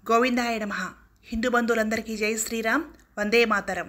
గోవిందాయ నమ హిందూ బంధువులందరికీ జై శ్రీరామ్ వందే మాతరం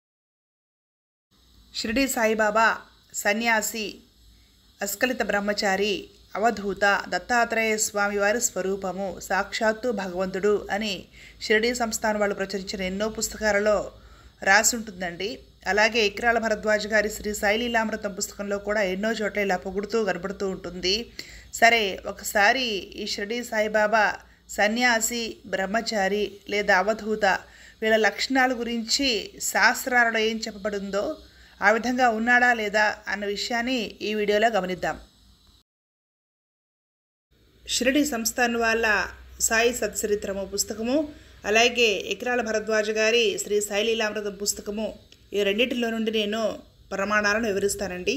షిరిడి సాయిబాబా సన్యాసి అస్కలిత బ్రహ్మచారి అవధూత దత్తాత్రేయ స్వామి వారి స్వరూపము సాక్షాత్తు భగవంతుడు అని షిరిడి సంస్థానం వాళ్ళు ప్రచురించిన ఎన్నో పుస్తకాలలో రాసి ఉంటుందండి అలాగే ఇక్రాల భరద్వాజ్ గారి శ్రీ శైలీలామృతం పుస్తకంలో కూడా ఎన్నో చోట్ల ఇలా పొగుడుతూ కనబడుతూ ఉంటుంది సరే ఒకసారి ఈ షిరిడి సాయిబాబా సన్యాసి బ్రహ్మచారి లేదా అవధూత వీళ్ళ లక్షణాల గురించి శాస్త్రాలలో ఏం చెప్పబడిందో ఆ విధంగా ఉన్నాడా లేదా అన్న విషయాన్ని ఈ వీడియోలో గమనిద్దాం షిరిడి సంస్థాన్ వాళ్ళ సాయి సత్చరిత్రము పుస్తకము అలాగే ఇక్రాల భరద్వాజ గారి శ్రీ శైలీలామృతం పుస్తకము ఈ రెండింటిలో నుండి నేను ప్రమాణాలను వివరిస్తానండి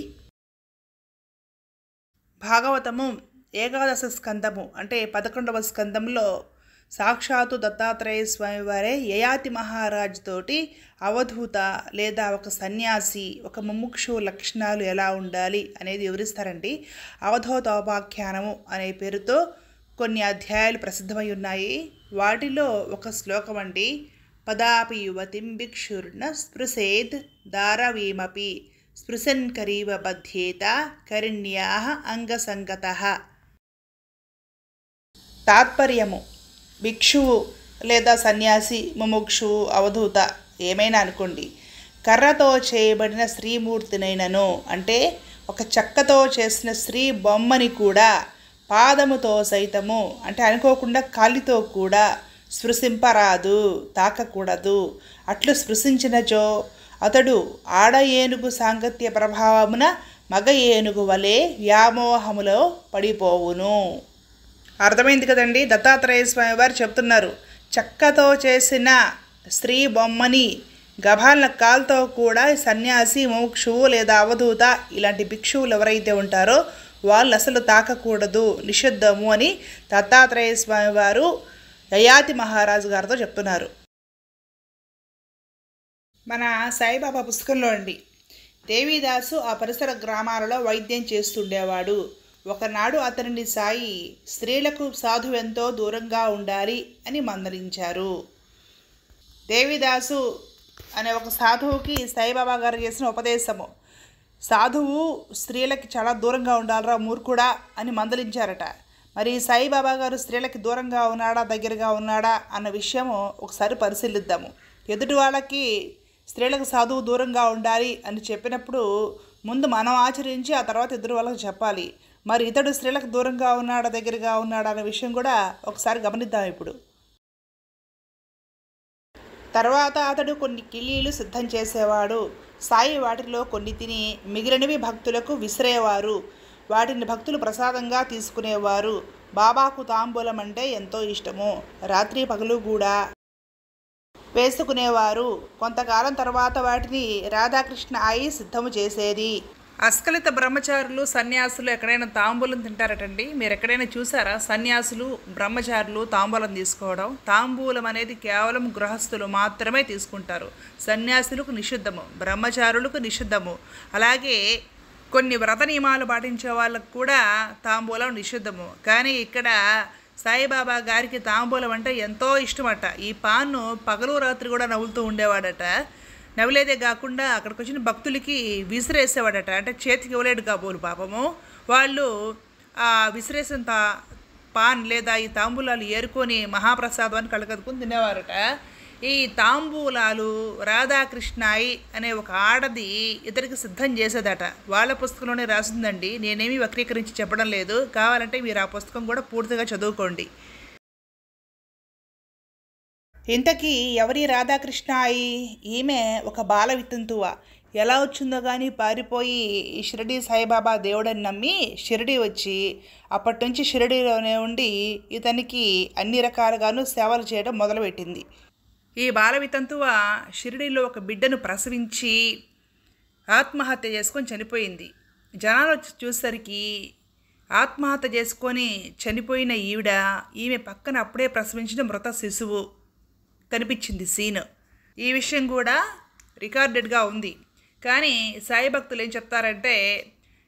భాగవతము ఏకాదశ స్కందము అంటే పదకొండవ స్కందంలో సాక్షాత్తు దత్తాత్రేయ స్వామి వారే యయాతి మహారాజ్ తోటి అవధూత లేదా ఒక సన్యాసి ఒక ముముక్షు లక్షణాలు ఎలా ఉండాలి అనేది వివరిస్తారండి అవధూతోపాఖ్యానము అనే పేరుతో కొన్ని అధ్యాయాలు ప్రసిద్ధమై ఉన్నాయి వాటిలో ఒక శ్లోకం అండి పదాపి యువతిం భిక్షుర్న స్పృశేద్ దారవీమపి స్పృశన్ కరీవ బధ్యేత కరిణ్యా అంగసంగత తాత్పర్యము భిక్షువు లేదా సన్యాసి ముముక్షువు అవధూత ఏమైనా అనుకోండి కర్రతో చేయబడిన స్త్రీమూర్తినైనను అంటే ఒక చెక్కతో చేసిన స్త్రీ బొమ్మని కూడా పాదముతో సైతము అంటే అనుకోకుండా కాలితో కూడా స్పృశింపరాదు తాకకూడదు అట్లు స్పృశించినచో అతడు ఆడ ఏనుగు సాంగత్య ప్రభావమున మగ ఏనుగు వలె వ్యామోహములో పడిపోవును అర్థమైంది కదండి దత్తాత్రేయ స్వామి వారు చెప్తున్నారు చెక్కతో చేసిన స్త్రీ బొమ్మని గభాల కాల్తో కూడా సన్యాసి మోక్షువు లేదా అవధూత ఇలాంటి భిక్షువులు ఎవరైతే ఉంటారో వాళ్ళు అసలు తాకకూడదు నిషిద్ధము అని దత్తాత్రేయ స్వామి వారు యయాతి మహారాజు గారితో చెప్తున్నారు మన సాయిబాబా పుస్తకంలో అండి దేవీదాసు ఆ పరిసర గ్రామాలలో వైద్యం చేస్తుండేవాడు ఒకనాడు అతనిని సాయి స్త్రీలకు సాధువెంతో దూరంగా ఉండాలి అని మందలించారు దేవిదాసు అనే ఒక సాధువుకి సాయిబాబా గారు చేసిన ఉపదేశము సాధువు స్త్రీలకి చాలా దూరంగా ఉండాలరా మూర్ఖుడా అని మందలించారట మరి సాయిబాబా గారు స్త్రీలకి దూరంగా ఉన్నాడా దగ్గరగా ఉన్నాడా అన్న విషయము ఒకసారి పరిశీలిద్దాము ఎదుటి వాళ్ళకి స్త్రీలకు సాధువు దూరంగా ఉండాలి అని చెప్పినప్పుడు ముందు మనం ఆచరించి ఆ తర్వాత ఎదురు వాళ్ళకి చెప్పాలి మరి ఇతడు స్త్రీలకు దూరంగా ఉన్నాడా దగ్గరగా ఉన్నాడా అనే విషయం కూడా ఒకసారి గమనిద్దాం ఇప్పుడు తర్వాత అతడు కొన్ని కిళ్ళీలు సిద్ధం చేసేవాడు సాయి వాటిలో కొన్ని తిని మిగిలినవి భక్తులకు విసిరేవారు వాటిని భక్తులు ప్రసాదంగా తీసుకునేవారు బాబాకు తాంబూలం అంటే ఎంతో ఇష్టము రాత్రి పగలు కూడా వేసుకునేవారు కొంతకాలం తర్వాత వాటిని రాధాకృష్ణ ఆయి సిద్ధము చేసేది అస్కలిత బ్రహ్మచారులు సన్యాసులు ఎక్కడైనా తాంబూలం తింటారటండి మీరు ఎక్కడైనా చూసారా సన్యాసులు బ్రహ్మచారులు తాంబూలం తీసుకోవడం తాంబూలం అనేది కేవలం గృహస్థులు మాత్రమే తీసుకుంటారు సన్యాసులకు నిషిద్ధము బ్రహ్మచారులకు నిషిద్ధము అలాగే కొన్ని వ్రత నియమాలు పాటించే వాళ్ళకు కూడా తాంబూలం నిషిద్ధము కానీ ఇక్కడ సాయిబాబా గారికి తాంబూలం అంటే ఎంతో ఇష్టమట ఈ పాన్ను పగలు రాత్రి కూడా నవ్వులుతూ ఉండేవాడట నవ్వులేదే కాకుండా అక్కడికి వచ్చిన భక్తులకి విసిరేసేవాడట అంటే చేతికి ఇవ్వలేడు కాబోలు పాపము వాళ్ళు ఆ విసిరేసిన తా పాన్ లేదా ఈ తాంబూలాలు ఏరుకొని మహాప్రసాదాన్ని కలగదుకుని తినేవారట ఈ తాంబూలాలు రాధాకృష్ణాయి అనే ఒక ఆడది ఇతరికి సిద్ధం చేసేదట వాళ్ళ పుస్తకంలోనే రాసిందండి నేనేమి వక్రీకరించి చెప్పడం లేదు కావాలంటే మీరు ఆ పుస్తకం కూడా పూర్తిగా చదువుకోండి ఇంతకీ ఎవరి రాధాకృష్ణాయి ఈమె ఒక బాల వితంతువ ఎలా వచ్చిందో కానీ పారిపోయి ఈ షిరిడి సాయిబాబా దేవుడని నమ్మి షిరిడి వచ్చి అప్పటి నుంచి షిరిడిలోనే ఉండి ఇతనికి అన్ని రకాలుగాను సేవలు చేయడం మొదలుపెట్టింది ఈ బాల వితంతువ షిరిడిలో ఒక బిడ్డను ప్రసవించి ఆత్మహత్య చేసుకొని చనిపోయింది జనాలు వచ్చి చూసేసరికి ఆత్మహత్య చేసుకొని చనిపోయిన ఈవిడ ఈమె పక్కన అప్పుడే ప్రసవించిన మృత శిశువు కనిపించింది సీన్ ఈ విషయం కూడా రికార్డెడ్గా ఉంది కానీ సాయి భక్తులు ఏం చెప్తారంటే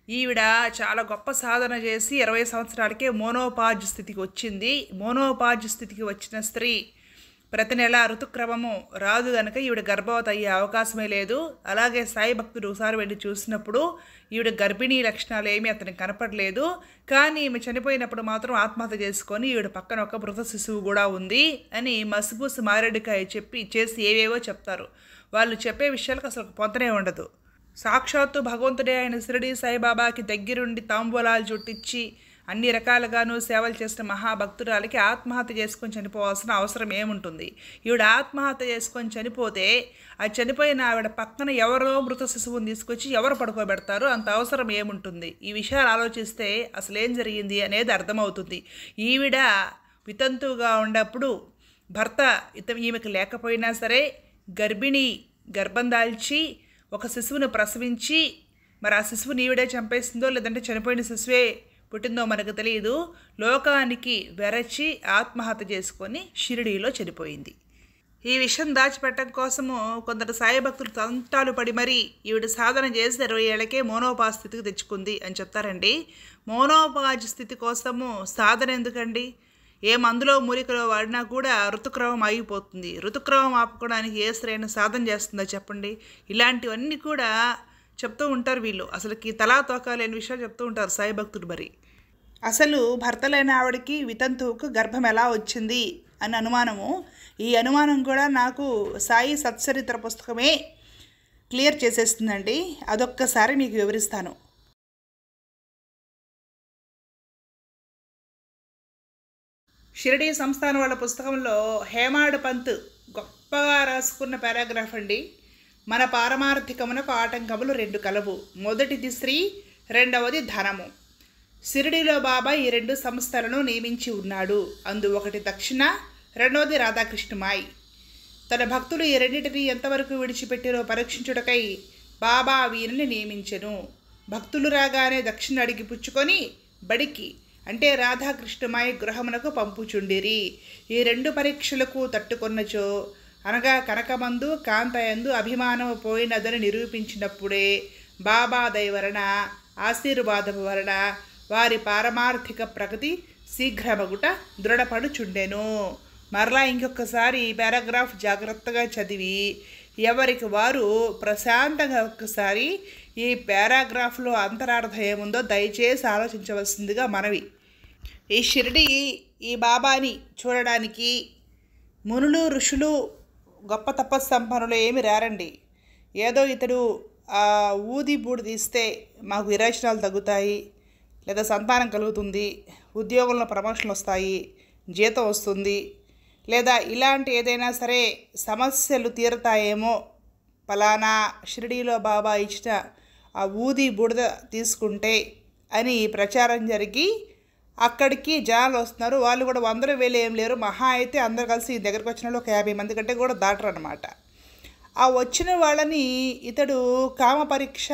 ఈవిడ చాలా గొప్ప సాధన చేసి ఇరవై సంవత్సరాలకే మోనోపాజ్ స్థితికి వచ్చింది మోనోపాజ్ స్థితికి వచ్చిన స్త్రీ ప్రతి నెల ఋతుక్రమము రాదు గనక ఈవిడ గర్భవతి అయ్యే అవకాశమే లేదు అలాగే సాయి భక్తుడు ఒకసారి వెళ్ళి చూసినప్పుడు ఈవిడ గర్భిణీ లక్షణాలు ఏమీ అతనికి కనపడలేదు కానీ ఈమె చనిపోయినప్పుడు మాత్రం ఆత్మహత్య చేసుకొని ఈవిడ పక్కన ఒక మృత శిశువు కూడా ఉంది అని మసిపూసి మారేడుకాయ చెప్పి చేసి ఏవేవో చెప్తారు వాళ్ళు చెప్పే విషయాలకు అసలు పొంతనే ఉండదు సాక్షాత్తు భగవంతుడే ఆయన షిరిడి సాయిబాబాకి దగ్గరుండి తాంబూలాలు చుట్టించి అన్ని రకాలుగాను సేవలు చేసిన మహాభక్తురాలకి ఆత్మహత్య చేసుకొని చనిపోవాల్సిన అవసరం ఏముంటుంది ఈవిడ ఆత్మహత్య చేసుకొని చనిపోతే ఆ చనిపోయిన ఆవిడ పక్కన ఎవరో మృత శిశువుని తీసుకొచ్చి ఎవరు పడుకోబెడతారు అంత అవసరం ఏముంటుంది ఈ విషయాలు ఆలోచిస్తే అసలు ఏం జరిగింది అనేది అర్థమవుతుంది ఈవిడ వితంతువుగా ఉన్నప్పుడు భర్త ఇత ఈమెకు లేకపోయినా సరే గర్భిణి గర్భం దాల్చి ఒక శిశువును ప్రసవించి మరి ఆ శిశువుని ఈవిడే చంపేసిందో లేదంటే చనిపోయిన శిశువే పుట్టిందో మనకు తెలియదు లోకానికి వెరచి ఆత్మహత్య చేసుకొని షిరిడీలో చనిపోయింది ఈ విషయం దాచిపెట్టడం కోసము కొందరు సాయి భక్తులు తంటాలు పడి మరీ ఈవిడ సాధన చేసి ఇరవై ఏళ్ళకే మోనోపాజ్ స్థితికి తెచ్చుకుంది అని చెప్తారండి మోనోపాజ్ స్థితి కోసము సాధన ఎందుకండి ఏ మందులో మూలికలో వాడినా కూడా ఋతుక్రమం ఆగిపోతుంది ఋతుక్రమం ఆపుకోవడానికి ఏ శ్రేణి సాధన చేస్తుందో చెప్పండి ఇలాంటివన్నీ కూడా చెప్తూ ఉంటారు వీళ్ళు అసలుకి తలా తోక లేని విషయాలు చెప్తూ ఉంటారు సాయి భక్తుడు మరి అసలు భర్త లేని ఆవిడకి వితంతువుకు గర్భం ఎలా వచ్చింది అని అనుమానము ఈ అనుమానం కూడా నాకు సాయి సత్చరిత్ర పుస్తకమే క్లియర్ చేసేస్తుందండి అదొక్కసారి మీకు వివరిస్తాను షిరిడి సంస్థానం వాళ్ళ పుస్తకంలో హేమాడ్ పంత్ గొప్పగా రాసుకున్న పారాగ్రాఫ్ అండి మన పారమార్థికమునకు ఆటంకములు రెండు కలవు మొదటిది స్త్రీ రెండవది ధనము షిరిడిలో బాబా ఈ రెండు సంస్థలను నియమించి ఉన్నాడు అందు ఒకటి దక్షిణ రెండవది రాధాకృష్ణమాయి తన భక్తులు ఈ రెండింటిని ఎంతవరకు విడిచిపెట్టిరో పరీక్షించుటకై బాబా వీరిని నియమించెను భక్తులు రాగానే దక్షిణ అడిగి పుచ్చుకొని బడికి అంటే రాధాకృష్ణమాయి గృహమునకు పంపుచుండిరి ఈ రెండు పరీక్షలకు తట్టుకొన్నచో అనగా కనకమందు కాంతయందు అభిమానము పోయినదని నిరూపించినప్పుడే బాబా దయవలన ఆశీర్వాదము వలన వారి పారమార్థిక ప్రగతి శీఘ్రమగుట దృఢపడుచుండెను మరలా ఇంకొకసారి ఈ పారాగ్రాఫ్ జాగ్రత్తగా చదివి ఎవరికి వారు ప్రశాంతంగా ఒక్కసారి ఈ పారాగ్రాఫ్లో అంతరార్థం ఏముందో దయచేసి ఆలోచించవలసిందిగా మనవి ఈ షిరిడి ఈ బాబాని చూడడానికి మునులు ఋషులు గొప్ప తపస్సంపన్నులు ఏమి రారండి ఏదో ఇతడు ఆ ఊది బూడి తీస్తే మాకు విరేచనాలు తగ్గుతాయి లేదా సంతానం కలుగుతుంది ఉద్యోగంలో ప్రమోషన్లు వస్తాయి జీతం వస్తుంది లేదా ఇలాంటి ఏదైనా సరే సమస్యలు తీరతాయేమో ఫలానా షిరిడీలో బాబా ఇచ్చిన ఆ ఊది బుడద తీసుకుంటే అని ప్రచారం జరిగి అక్కడికి జనాలు వస్తున్నారు వాళ్ళు కూడా వందలు వేలు ఏం లేరు మహా అయితే అందరు కలిసి ఈ దగ్గరకు వచ్చిన వాళ్ళు ఒక యాభై మంది కంటే కూడా దాటరు అనమాట ఆ వచ్చిన వాళ్ళని ఇతడు కామ పరీక్ష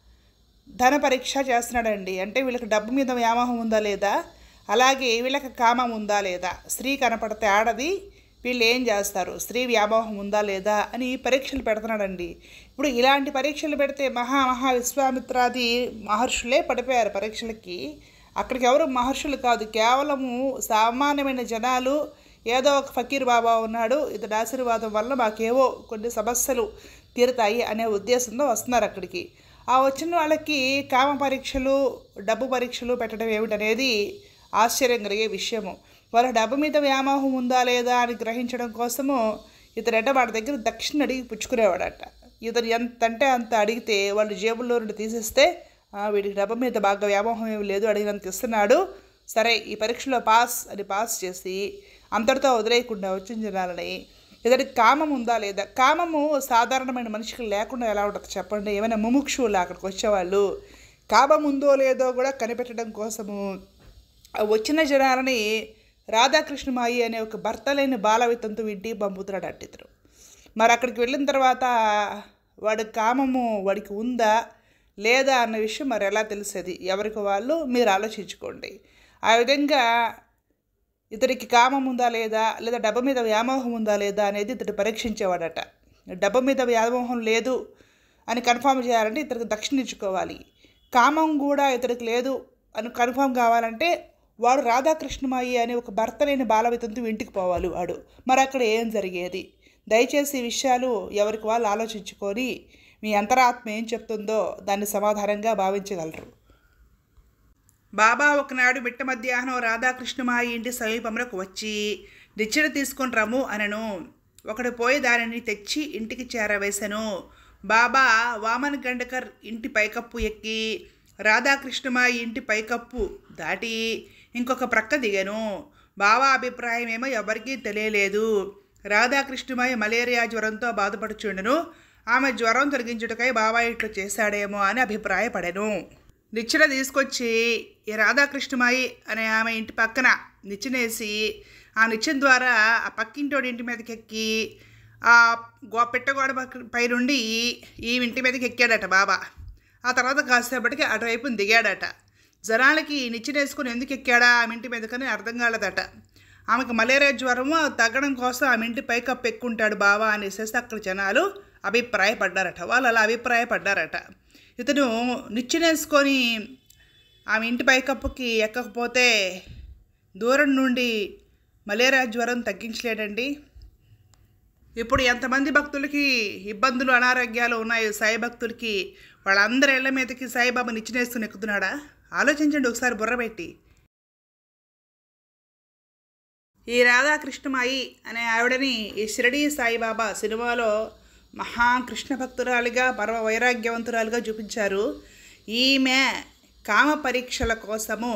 ధన పరీక్ష చేస్తున్నాడండి అంటే వీళ్ళకి డబ్బు మీద వ్యామోహం ఉందా లేదా అలాగే వీళ్ళకి కామం ఉందా లేదా స్త్రీ కనపడితే ఆడది వీళ్ళు ఏం చేస్తారు స్త్రీ వ్యామోహం ఉందా లేదా అని పరీక్షలు పెడుతున్నాడండి ఇప్పుడు ఇలాంటి పరీక్షలు పెడితే మహా మహా విశ్వామిత్రాది మహర్షులే పడిపోయారు పరీక్షలకి అక్కడికి ఎవరు మహర్షులు కాదు కేవలము సామాన్యమైన జనాలు ఏదో ఒక ఫకీర్ బాబా ఉన్నాడు ఇతడి ఆశీర్వాదం వల్ల మాకేవో కొన్ని సమస్యలు తీరుతాయి అనే ఉద్దేశంతో వస్తున్నారు అక్కడికి ఆ వచ్చిన వాళ్ళకి కామ పరీక్షలు డబ్బు పరీక్షలు పెట్టడం ఏమిటనేది ఆశ్చర్యం కలిగే విషయము వాళ్ళ డబ్బు మీద వ్యామోహం ఉందా లేదా అని గ్రహించడం కోసము ఇతడంటే వాడి దగ్గర దక్షిణ అడిగి పుచ్చుకునేవాడట ఇతను ఎంత అంటే అంత అడిగితే వాళ్ళు జేబుల్లో నుండి తీసేస్తే "ఆ, వీడికి డబ్బు మీద బాగా వ్యామోహం ఏమి లేదు అడిగినంత ఇస్తున్నాడు సరే ఈ పరీక్షలో పాస్ అని పాస్ చేసి అంతటితో వదిలేయకుండా వచ్చిన జనాలని ఇతడికి కామం ఉందా లేదా కామము సాధారణమైన మనిషికి లేకుండా ఎలా ఉంటుంది చెప్పండి ఏమైనా ముముక్షువులు అక్కడికి వచ్చేవాళ్ళు కామం ఉందో లేదో కూడా కనిపెట్టడం కోసము ఆ వచ్చిన జనాలని రాధాకృష్ణమాయి అనే ఒక భర్త లేని బాలవితంతు ఇంటికి పంపుతున్నాడు అట్టి ఇతను మరి అక్కడికి వెళ్ళిన తర్వాత వాడి కామము వాడికి ఉందా లేదా అన్న విషయం మరి ఎలా తెలిసేది ఎవరికి వాళ్ళు మీరు ఆలోచించుకోండి ఆ విధంగా ఇతడికి కామం ఉందా లేదా లేదా డబ్బు మీద వ్యామోహం ఉందా లేదా అనేది ఇతడు పరీక్షించేవాడట డబ్బు మీద వ్యామోహం లేదు అని కన్ఫామ్ చేయాలంటే ఇతనికి దక్షిణ ఇచ్చుకోవాలి కామం కూడా ఇతడికి లేదు అని కన్ఫర్మ్ కావాలంటే వాడు రాధాకృష్ణమాయి అనే ఒక భర్త లేని బాలవితంతు ఇంటికి పోవాలి వాడు మరి అక్కడ ఏం జరిగేది దయచేసి ఈ విషయాలు ఎవరికి వాళ్ళు ఆలోచించుకొని మీ అంతరాత్మ ఏం చెప్తుందో దాన్ని సమాధానంగా భావించగలరు బాబా ఒకనాడు మిట్ట మధ్యాహ్నం రాధాకృష్ణమాయి ఇంటి సమీపంలోకి వచ్చి నిచ్చెన తీసుకొని రమ్ము అనను ఒకడు పోయి దానిని తెచ్చి ఇంటికి చేరవేశను బాబా వామన్ గండకర్ ఇంటి పైకప్పు ఎక్కి రాధాకృష్ణమాయి ఇంటి పైకప్పు దాటి ఇంకొక ప్రక్క దిగాను బాబా అభిప్రాయం ఏమో ఎవరికీ తెలియలేదు రాధాకృష్ణమాయి మలేరియా జ్వరంతో బాధపడుచుండెను ఆమె జ్వరం తొలగించుటకై బాబా ఇట్లు చేశాడేమో అని అభిప్రాయపడెను నిచ్చెన తీసుకొచ్చి ఈ రాధాకృష్ణమాయి అనే ఆమె ఇంటి పక్కన నిచ్చెనేసి ఆ నిచ్చెన ద్వారా ఆ పక్కింటోడి ఇంటి మీదకి ఎక్కి ఆ గో పెట్టగోడ పక్క పైనుండి ఈ ఇంటి మీదకి ఎక్కాడట బాబా ఆ తర్వాత కాసేపటికి అటువైపు దిగాడట జనాలకి నిచ్చెనేసుకుని ఎందుకు ఎక్కాడా ఆమె ఇంటి మీదకని అర్థం కాలేదట ఆమెకు మలేరియా జ్వరము తగ్గడం కోసం ఆమె ఇంటి పైకప్పు ఎక్కుంటాడు బావా అనేసి అక్కడ జనాలు అభిప్రాయపడ్డారట వాళ్ళు అలా అభిప్రాయపడ్డారట ఇతను నిచ్చెనేసుకొని ఆమె ఇంటి పైకప్పుకి ఎక్కకపోతే దూరం నుండి మలేరియా జ్వరం తగ్గించలేడండి ఇప్పుడు ఎంతమంది భక్తులకి ఇబ్బందులు అనారోగ్యాలు ఉన్నాయి సాయి భక్తులకి వాళ్ళందరి ఇళ్ల మీదకి సాయిబాబా నిచ్చినేసుకుని ఎక్కుతున్నాడా ఆలోచించండి ఒకసారి బుర్ర పెట్టి ఈ రాధాకృష్ణమాయి అనే ఆవిడని ఈ షిరడీ సాయిబాబా సినిమాలో మహాకృష్ణ భక్తురాలిగా పరమ వైరాగ్యవంతురాలుగా చూపించారు ఈమె కామ పరీక్షల కోసము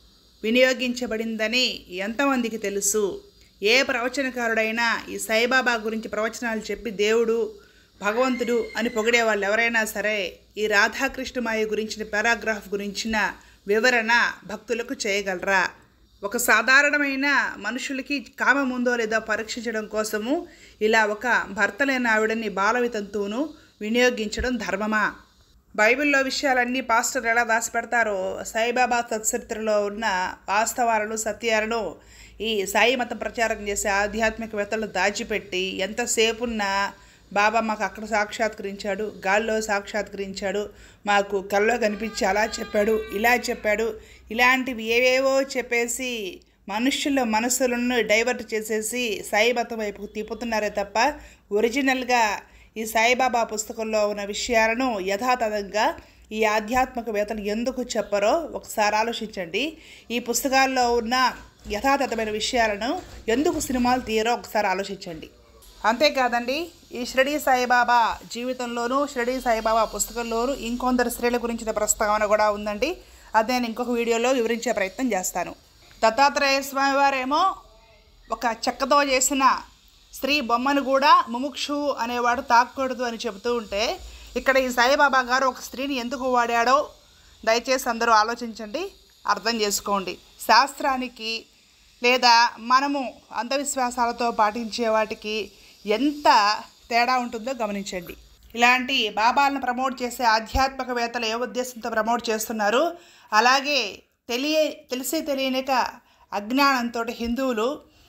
వినియోగించబడిందని ఎంతమందికి తెలుసు ఏ ప్రవచనకారుడైనా ఈ సాయిబాబా గురించి ప్రవచనాలు చెప్పి దేవుడు భగవంతుడు అని పొగిడే వాళ్ళు ఎవరైనా సరే ఈ రాధాకృష్ణమాయ గురించిన పారాగ్రాఫ్ గురించిన వివరణ భక్తులకు చేయగలరా ఒక సాధారణమైన మనుషులకి కామం ఉందో లేదో పరీక్షించడం కోసము ఇలా ఒక భర్త లేని ఆవిడని బాలవితంతువును వినియోగించడం ధర్మమా బైబిల్లో విషయాలన్నీ పాస్టర్ ఎలా దాచిపెడతారో సాయిబాబా సత్చరిత్రలో ఉన్న వాస్తవాలను సత్యాలను ఈ సాయి మతం ప్రచారం చేసే ఆధ్యాత్మికవేత్తలు దాచిపెట్టి ఎంతసేపున్నా బాబా మాకు అక్కడ సాక్షాత్కరించాడు గాల్లో సాక్షాత్కరించాడు మాకు కల్లో కనిపించి అలా చెప్పాడు ఇలా చెప్పాడు ఇలాంటివి ఏవేవో చెప్పేసి మనుషుల మనసులను డైవర్ట్ చేసేసి సాయి మతం వైపుకు తిప్పుతున్నారే తప్ప ఒరిజినల్గా ఈ సాయిబాబా పుస్తకంలో ఉన్న విషయాలను యథాతథంగా ఈ ఆధ్యాత్మికవేత్తలు ఎందుకు చెప్పరో ఒకసారి ఆలోచించండి ఈ పుస్తకాల్లో ఉన్న యథాతథమైన విషయాలను ఎందుకు సినిమాలు తీయరో ఒకసారి ఆలోచించండి అంతేకాదండి ఈ షిరడీ సాయిబాబా జీవితంలోనూ షిరడీ సాయిబాబా పుస్తకంలోనూ ఇంకొందరు స్త్రీల గురించిన ప్రస్తావన కూడా ఉందండి అది నేను ఇంకొక వీడియోలో వివరించే ప్రయత్నం చేస్తాను దత్తాత్రేయ స్వామి వారేమో ఒక చెక్కతో చేసిన స్త్రీ బొమ్మను కూడా ముముక్షు అనేవాడు తాకూడదు అని చెబుతూ ఉంటే ఇక్కడ ఈ సాయిబాబా గారు ఒక స్త్రీని ఎందుకు వాడాడో దయచేసి అందరూ ఆలోచించండి అర్థం చేసుకోండి శాస్త్రానికి లేదా మనము అంధవిశ్వాసాలతో పాటించే వాటికి ఎంత తేడా ఉంటుందో గమనించండి ఇలాంటి బాబాలను ప్రమోట్ చేసే ఆధ్యాత్మికవేత్తలు ఏ ఉద్దేశంతో ప్రమోట్ చేస్తున్నారు అలాగే తెలియ తెలిసి తెలియనిక అజ్ఞానంతో హిందువులు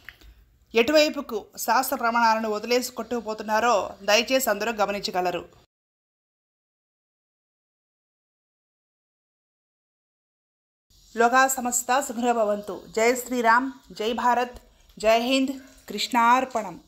ఎటువైపుకు శాస్త్ర ప్రమాణాలను వదిలేసి కొట్టుకుపోతున్నారో దయచేసి అందరూ గమనించగలరు లోకా సమస్త సుఖభవంతు జై శ్రీరామ్ జై భారత్ జై హింద్ కృష్ణార్పణం